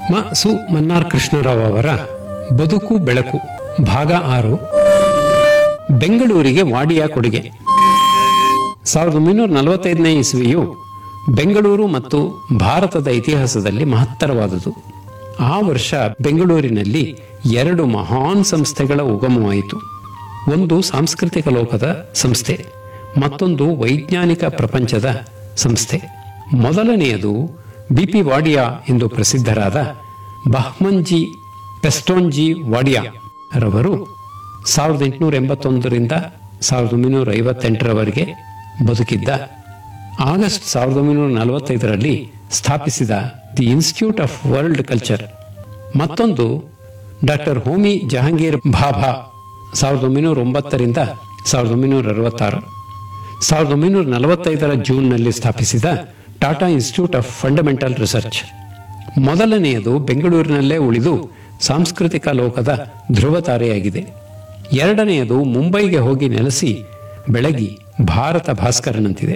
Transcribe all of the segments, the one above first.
ಮ ಸು ಮನ್ನಾರ್ ಕೃಷ್ಣರಾವ್ ಅವರ ಬದುಕು ಬೆಳಕು ಭಾಗ ಆರು ಬೆಂಗಳೂರಿಗೆ ವಾಡಿಯ ಕೊಡುಗೆ ಸಾವಿರದ ಒಂಬೈನೂರ ನಲವತ್ತೈದನೇ ಇಸ್ವಿಯು ಬೆಂಗಳೂರು ಮತ್ತು ಭಾರತದ ಇತಿಹಾಸದಲ್ಲಿ ಮಹತ್ತರವಾದುದು ಆ ವರ್ಷ ಬೆಂಗಳೂರಿನಲ್ಲಿ ಎರಡು ಮಹಾನ್ ಸಂಸ್ಥೆಗಳ ಉಗಮವಾಯಿತು ಒಂದು ಸಾಂಸ್ಕೃತಿಕ ಲೋಕದ ಸಂಸ್ಥೆ ಮತ್ತೊಂದು ವೈಜ್ಞಾನಿಕ ಪ್ರಪಂಚದ ಸಂಸ್ಥೆ ಮೊದಲನೆಯದು ಬಿಪಿ ವಾಡಿಯಾ ಎಂದು ಪ್ರಸಿದ್ಧರಾದ ಬಹ್ಮನ್ಜಿ ಪೆಸ್ಟೋನ್ಜಿ ವಾಡಿಯಾ ರವರು ಸಾವಿರದ ಎಂಟುನೂರ ಎಂಬತ್ತೊಂದರಿಂದ ಸಾವಿರದ ಒಂಬೈನೂರ ಐವತ್ತೆಂಟರವರೆಗೆ ಬದುಕಿದ್ದ ಆಗಸ್ಟ್ ಸಾವಿರದ ಒಂಬೈನೂರ ನಲವತ್ತೈದರಲ್ಲಿ ಸ್ಥಾಪಿಸಿದ the institute of world culture ಮತ್ತೊಂದು ಡಾಕ್ಟರ್ ಹೋಮಿ ಜಹಾಂಗೀರ್ ಭಾಭಾ ಸಾವಿರದ ಒಂಬೈನೂರ ಒಂಬತ್ತರಿಂದ ಸಾವಿರದ ಒಂಬೈನೂರ ಅರವತ್ತಾರು ಸಾವಿರದ ಒಂಬೈನೂರ ನಲವತ್ತೈದರ ಜೂನ್ನಲ್ಲಿ ಸ್ಥಾಪಿಸಿದ Tata institute of fundamental research ಮೊದಲನೆಯದು ಬೆಂಗಳೂರಿನಲ್ಲೇ ಉಳಿದು ಸಾಂಸ್ಕೃತಿಕ ಲೋಕದ ಧ್ರುವತಾರೆಯಾಗಿದೆ ಎರಡನೆಯದು ಮುಂಬೈಗೆ ಹೋಗಿ ನೆಲೆಸಿ ಬೆಳಗಿ ಭಾರತ ಭಾಸ್ಕರನಂತಿದೆ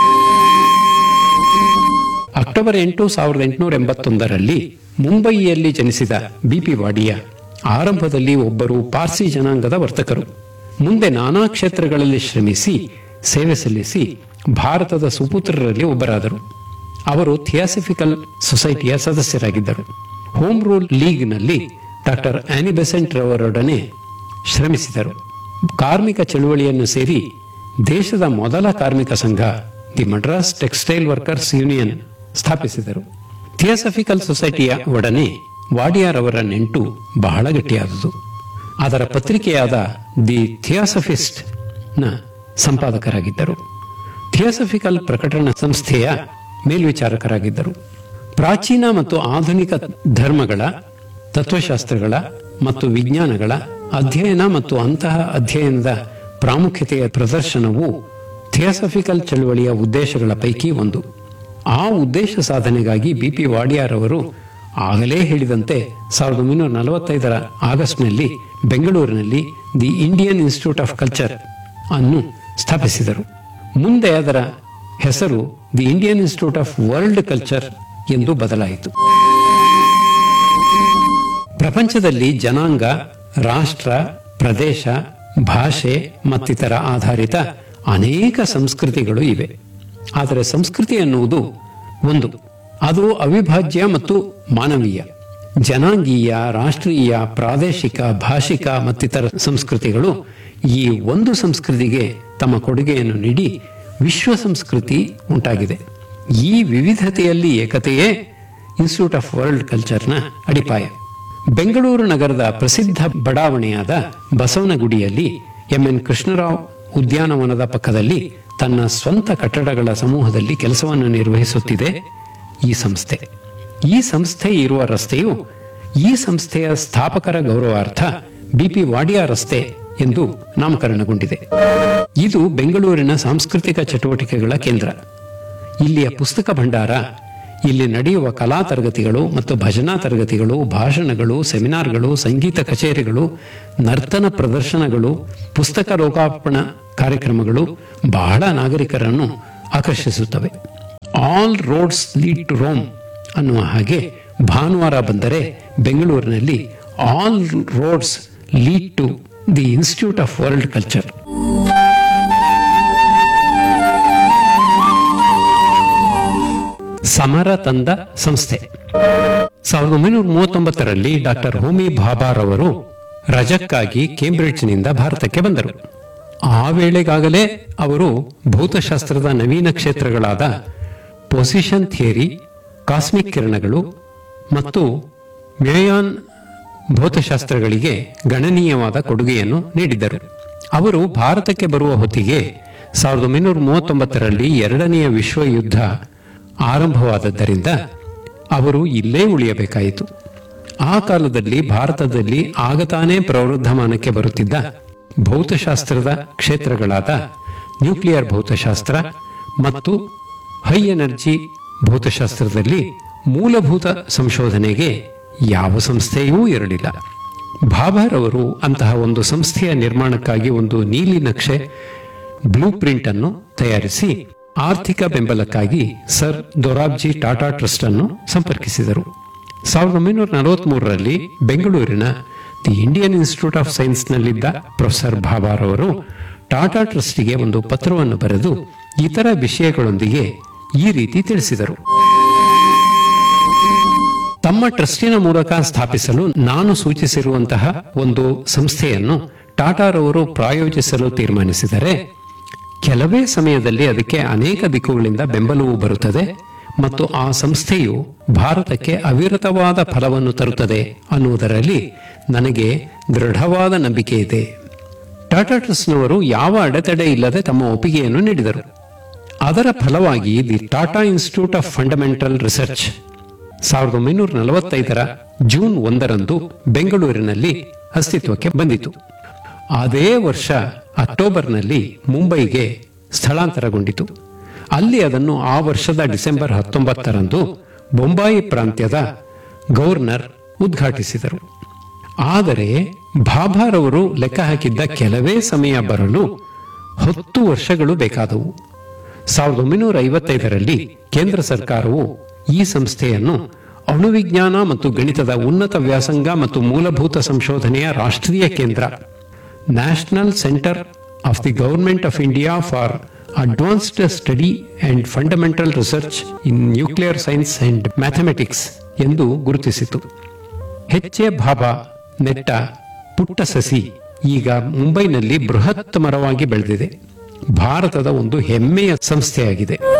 ಅಕ್ಟೋಬರ್ ಎಂಟು ಸಾವಿರದ ಎಂಟುನೂರ ಎಂಬತ್ತೊಂದರಲ್ಲಿ ಮುಂಬಯಿಯಲ್ಲಿ ಜನಿಸಿದ ಬಿಪಿ ವಾಡಿಯಾ ಆರಂಭದಲ್ಲಿ ಒಬ್ಬರು ಪಾರ್ಸಿ ಜನಾಂಗದ ವರ್ತಕರು ಮುಂದೆ ನಾನಾ ಕ್ಷೇತ್ರಗಳಲ್ಲಿ ಶ್ರಮಿಸಿ ಸೇವೆ ಸಲ್ಲಿಸಿ ಭಾರತದ ಸುಪುತ್ರರಲ್ಲಿ ಒಬ್ಬರಾದರು ಅವರು ಥಿಯಾಸಫಿಕಲ್ ಸೊಸೈಟಿಯ ಸದಸ್ಯರಾಗಿದ್ದರು ಹೋಮ್ ರೂಲ್ ಲೀಗ್ನಲ್ಲಿ ಡಾಕ್ಟರ್ ಆನಿ ಬೆಸೆಂಟ್ ರವರೊಡನೆ ಶ್ರಮಿಸಿದರು ಕಾರ್ಮಿಕ ಚಳುವಳಿಯನ್ನು ಸೇರಿ ದೇಶದ ಮೊದಲ ಕಾರ್ಮಿಕ ಸಂಘ the Madras textile workers union ಸ್ಥಾಪಿಸಿದರು ಥಿಯೋಸಫಿಕಲ್ ಸೊಸೈಟಿಯ ಒಡನೆ ವಾಡಿಯಾರವರ ನೆಂಟು ಬಹಳ ಗಟ್ಟಿಯಾದುದು ಅದರ ಪತ್ರಿಕೆಯಾದ ದಿ ಥಿಯಾಸಫಿಸ್ಟ್ ನ ಸಂಪಾದಕರಾಗಿದ್ದರು ಥಿಯೋಸಫಿಕಲ್ ಪ್ರಕಟಣಾ ಸಂಸ್ಥೆಯ ಮೇಲ್ವಿಚಾರಕರಾಗಿದ್ದರು ಪ್ರಾಚೀನ ಮತ್ತು ಆಧುನಿಕ ಧರ್ಮಗಳ ತತ್ವಶಾಸ್ತ್ರಗಳ ಮತ್ತು ವಿಜ್ಞಾನಗಳ ಅಧ್ಯಯನ ಮತ್ತು ಅಂತಹ ಅಧ್ಯಯನದ ಪ್ರಾಮುಖ್ಯತೆಯ ಪ್ರದರ್ಶನವು ಥಿಯೋಸಫಿಕಲ್ ಚಳುವಳಿಯ ಉದ್ದೇಶಗಳ ಪೈಕಿ ಒಂದು ಆ ಉದ್ದೇಶ ಸಾಧನೆಗಾಗಿ ಬಿಪಿ ವಾಡಿಯಾರವರು ಆಗಲೇ ಹೇಳಿದಂತೆ ಸಾವಿರದ ಒಂಬೈನೂರ ನಲವತ್ತೈದರ ಆಗಸ್ಟ್ನಲ್ಲಿ ಬೆಂಗಳೂರಿನಲ್ಲಿ the Indian institute of culture ಅನ್ನು ಸ್ಥಾಪಿಸಿದರು ಮುಂದೆ ಅದರ ಹೆಸರು the Indian institute of world culture ಎಂದು ಬದಲಾಯಿತು ಪ್ರಪಂಚದಲ್ಲಿ ಜನಾಂಗ ರಾಷ್ಟ್ರ ಪ್ರದೇಶ ಭಾಷೆ ಮತ್ತಿತರ ಆಧಾರಿತ ಅನೇಕ ಸಂಸ್ಕೃತಿಗಳು ಇವೆ ಆದರೆ ಸಂಸ್ಕೃತಿ ಎನ್ನುವುದು ಒಂದು ಅದು ಅವಿಭಾಜ್ಯ ಮತ್ತು ಮಾನವೀಯ ಜನಾಂಗೀಯ ರಾಷ್ಟ್ರೀಯ ಪ್ರಾದೇಶಿಕ ಭಾಷಿಕ ಮತ್ತಿತರ ಸಂಸ್ಕೃತಿಗಳು ಈ ಒಂದು ಸಂಸ್ಕೃತಿಗೆ ತಮ್ಮ ಕೊಡುಗೆಯನ್ನು ನೀಡಿ ವಿಶ್ವ ಸಂಸ್ಕೃತಿ ಉಂಟಾಗಿದೆ ಈ ವಿವಿಧತೆಯಲ್ಲಿ ಏಕತೆಯೇ ಇನ್ಸ್ಟಿಟ್ಯೂಟ್ ಆಫ್ ವರ್ಲ್ಡ್ ಕಲ್ಚರ್ನ ಅಡಿಪಾಯ ಬೆಂಗಳೂರು ನಗರದ ಪ್ರಸಿದ್ಧ ಬಡಾವಣೆಯಾದ ಬಸವನಗುಡಿಯಲ್ಲಿ ಎಂಎನ್ ಕೃಷ್ಣರಾವ್ ಉದ್ಯಾನವನದ ಪಕ್ಕದಲ್ಲಿ ತನ್ನ ಸ್ವಂತ ಕಟ್ಟಡಗಳ ಸಮೂಹದಲ್ಲಿ ಕೆಲಸವನ್ನು ನಿರ್ವಹಿಸುತ್ತಿದೆ ಈ ಸಂಸ್ಥೆ ಈ ಸಂಸ್ಥೆ ಇರುವ ರಸ್ತೆಯು ಈ ಸಂಸ್ಥೆಯ ಸ್ಥಾಪಕರ ಗೌರವಾರ್ಥ ಬಿಪಿ ವಾಡಿಯಾ ರಸ್ತೆ ಎಂದು ನಾಮಕರಣಗೊಂಡಿದೆ ಇದು ಬೆಂಗಳೂರಿನ ಸಾಂಸ್ಕೃತಿಕ ಚಟುವಟಿಕೆಗಳ ಕೇಂದ್ರ ಇಲ್ಲಿಯ ಪುಸ್ತಕ ಭಂಡಾರ ಇಲ್ಲಿ ನಡೆಯುವ ಕಲಾ ತರಗತಿಗಳು ಮತ್ತು ಭಜನಾ ತರಗತಿಗಳು ಭಾಷಣಗಳು ಸೆಮಿನಾರ್ಗಳು ಸಂಗೀತ ಕಚೇರಿಗಳು ನರ್ತನ ಪ್ರದರ್ಶನಗಳು ಪುಸ್ತಕ ಲೋಕಾರ್ಪಣಾ ಕಾರ್ಯಕ್ರಮಗಳು ಬಹಳ ನಾಗರಿಕರನ್ನು ಆಕರ್ಷಿಸುತ್ತವೆ all roads lead to Rome ಅನ್ನುವ ಹಾಗೆ ಭಾನುವಾರ ಬಂದರೆ ಬೆಂಗಳೂರಿನಲ್ಲಿ all roads lead to the institute of world culture ಸಮರ ತಂದ ಸಂಸ್ಥೆ ಸಾವಿರದ ಒಂಬೈನೂರ ಮೂವತ್ತೊಂಬತ್ತರಲ್ಲಿ ಡಾಕ್ಟರ್ ಹೋಮಿ ಭಾಭಾರವರು ರಜಕ್ಕಾಗಿ ಕೇಂಬ್ರಿಡ್ಜ್ನಿಂದ ಭಾರತಕ್ಕೆ ಬಂದರು ಆ ವೇಳೆಗಾಗಲೇ ಅವರು ಭೌತಶಾಸ್ತ್ರದ ನವೀನ ಕ್ಷೇತ್ರಗಳಾದ ಪೊಸಿಷನ್ ಥಿಯರಿ ಕಾಸ್ಮಿಕ್ ಕಿರಣಗಳು ಮತ್ತು ಮ್ಯಾಯಾನ್ ಭೌತಶಾಸ್ತ್ರಗಳಿಗೆ ಗಣನೀಯವಾದ ಕೊಡುಗೆಯನ್ನು ನೀಡಿದ್ದರು ಅವರು ಭಾರತಕ್ಕೆ ಬರುವ ಹೊತ್ತಿಗೆ ಸಾವಿರದ ಒಂಬೈನೂರ ಮೂವತ್ತೊಂಬತ್ತರಲ್ಲಿ ಎರಡನೆಯ ವಿಶ್ವ ಯುದ್ಧ ಆರಂಭವಾದದ್ದರಿಂದ ಅವರು ಇಲ್ಲೇ ಉಳಿಯಬೇಕಾಯಿತು ಆ ಕಾಲದಲ್ಲಿ ಭಾರತದಲ್ಲಿ ಆಗತಾನೇ ಪ್ರವೃದ್ಧಮಾನಕ್ಕೆ ಬರುತ್ತಿದ್ದ ಭೌತಶಾಸ್ತ್ರದ ಕ್ಷೇತ್ರಗಳಾದ ನ್ಯೂಕ್ಲಿಯರ್ ಭೌತಶಾಸ್ತ್ರ ಮತ್ತು ಹೈ ಎನರ್ಜಿ ಭೌತಶಾಸ್ತ್ರದಲ್ಲಿ ಮೂಲಭೂತ ಸಂಶೋಧನೆಗೆ ಯಾವ ಸಂಸ್ಥೆಯೂ ಇರಲಿಲ್ಲ ಭಾಭಾರ್ ಅವರು ಅಂತಹ ಒಂದು ಸಂಸ್ಥೆಯ ನಿರ್ಮಾಣಕ್ಕಾಗಿ ಒಂದು ನೀಲಿ ನಕ್ಷೆ ಬ್ಲೂ ಪ್ರಿಂಟ್ ಅನ್ನು ತಯಾರಿಸಿ ಆರ್ಥಿಕ ಬೆಂಬಲಕ್ಕಾಗಿ ಸರ್ ದೊರಾಬ್ಜಿ ಟಾಟಾ ಟ್ರಸ್ಟ್ ಅನ್ನು ಸಂಪರ್ಕಿಸಿದರು ಸಾವಿರದ ಒಂಬೈನೂರ ನಲವತ್ಮೂರರಲ್ಲಿ ಬೆಂಗಳೂರಿನ ದಿ ಇಂಡಿಯನ್ ಇನ್ಸ್ಟಿಟ್ಯೂಟ್ ಆಫ್ ಸೈನ್ಸ್ನಲ್ಲಿದ್ದ ಪ್ರೊಫೆಸರ್ ಭಾಭಾರ್ ಅವರು ಟಾಟಾ ಟ್ರಸ್ಟಿಗೆ ಒಂದು ಪತ್ರವನ್ನು ಬರೆದು ಇತರ ವಿಷಯಗಳೊಂದಿಗೆ ಈ ರೀತಿ ತಿಳಿಸಿದರು ತಮ್ಮ ಟ್ರಸ್ಟಿನ ಮೂಲಕ ಸ್ಥಾಪಿಸಲು ನಾನು ಸೂಚಿಸಿರುವಂತಹ ಒಂದು ಸಂಸ್ಥೆಯನ್ನು ಟಾಟಾರವರು ಪ್ರಾಯೋಜಿಸಲು ತೀರ್ಮಾನಿಸಿದರೆ ಕೆಲವೇ ಸಮಯದಲ್ಲಿ ಅದಕ್ಕೆ ಅನೇಕ ದಿಕ್ಕುಗಳಿಂದ ಬೆಂಬಲವೂ ಬರುತ್ತದೆ ಮತ್ತು ಆ ಸಂಸ್ಥೆಯು ಭಾರತಕ್ಕೆ ಅವಿರತವಾದ ಫಲವನ್ನು ತರುತ್ತದೆ ಅನ್ನುವುದರಲ್ಲಿ ನನಗೆ ದೃಢವಾದ ನಂಬಿಕೆ ಇದೆ ಟಾಟಾ ಟ್ರಸ್ಟ್ನವರು ಯಾವ ಅಡೆತಡೆ ಇಲ್ಲದೆ ತಮ್ಮ ಒಪ್ಪಿಗೆಯನ್ನು ನೀಡಿದರು ಅದರ ಫಲವಾಗಿ the Tata institute of fundamental research ಸಾವಿರದ ಒಂಬೈನೂರ ನಲವತ್ತೈದರ ಜೂನ್ ಒಂದರಂದು ಬೆಂಗಳೂರಿನಲ್ಲಿ ಅಸ್ತಿತ್ವಕ್ಕೆ ಬಂದಿತು ಅದೇ ವರ್ಷ ಅಕ್ಟೋಬರ್ನಲ್ಲಿ ಮುಂಬೈಗೆ ಸ್ಥಳಾಂತರಗೊಂಡಿತು ಅಲ್ಲಿ ಅದನ್ನು ಆ ವರ್ಷದ ಡಿಸೆಂಬರ್ ಹತ್ತೊಂಬತ್ತರಂದು ಬೊಂಬಾಯಿ ಪ್ರಾಂತ್ಯದ ಗವರ್ನರ್ ಉದ್ಘಾಟಿಸಿದರು ಆದರೆ ಭಾಭಾರವರು ಲೆಕ್ಕ ಹಾಕಿದ್ದ ಕೆಲವೇ ಸಮಯ ಬರಲು ಹತ್ತು ವರ್ಷಗಳು ಬೇಕಾದವು ಸಾವಿರದ ಒಂಬೈನೂರ ಐವತ್ತೈದರಲ್ಲಿ ಕೇಂದ್ರ ಸರ್ಕಾರವು ಈ ಸಂಸ್ಥೆಯನ್ನು ಅಣುವಿಜ್ಞಾನ ಮತ್ತು ಗಣಿತದ ಉನ್ನತ ವ್ಯಾಸಂಗ ಮತ್ತು ಮೂಲಭೂತ ಸಂಶೋಧನೆಯ ರಾಷ್ಟ್ರೀಯ ಕೇಂದ್ರ national centre of the government of India for advanced study and fundamental research in nuclear science and mathematics ಎಂದು ಗುರುತಿಸಿತು ಹೆಚ್ಚೆ ಭಾಬಾ ನೆಟ್ಟ ಪುಟ್ಟ ಸಸಿ ಈಗ ಮುಂಬೈನಲ್ಲಿ ಬೃಹತ್ ಮರವಾಗಿ ಬೆಳೆದಿದೆ ಭಾರತದ ಒಂದು ಹೆಮ್ಮೆಯ ಸಂಸ್ಥೆಯಾಗಿದೆ